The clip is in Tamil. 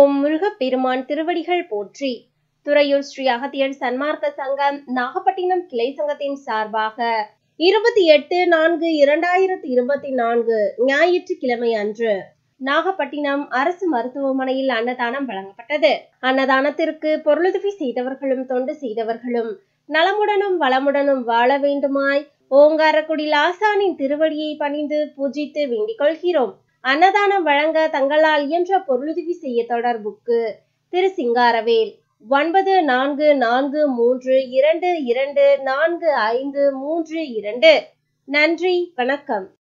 ஓம் முருகப்பெருமான் திருவடிகள் போற்றி துறையூர் ஸ்ரீ அகத்தியர் சன்மார்க்க சங்கம் நாகப்பட்டினம் கிளை சங்கத்தின் சார்பாக இருபத்தி எட்டு நான்கு இரண்டாயிரத்தி இருபத்தி நான்கு ஞாயிற்றுக்கிழமை அன்று நாகப்பட்டினம் அரசு மருத்துவமனையில் அன்னதானம் வழங்கப்பட்டது அன்னதானத்திற்கு பொருளுதவி செய்தவர்களும் தொண்டு செய்தவர்களும் நலமுடனும் வளமுடனும் வாழ வேண்டுமாய் ஓங்காரக்குடி லாசானின் திருவடியை பணிந்து பூஜித்து வேண்டிக் கொள்கிறோம் அன்னதானம் வழங்க தங்களால் இயன்ற பொருளுதவி செய்ய தொடர்புக்கு திரு சிங்காரவேல் ஒன்பது நான்கு நான்கு மூன்று இரண்டு இரண்டு நான்கு ஐந்து மூன்று இரண்டு நன்றி வணக்கம்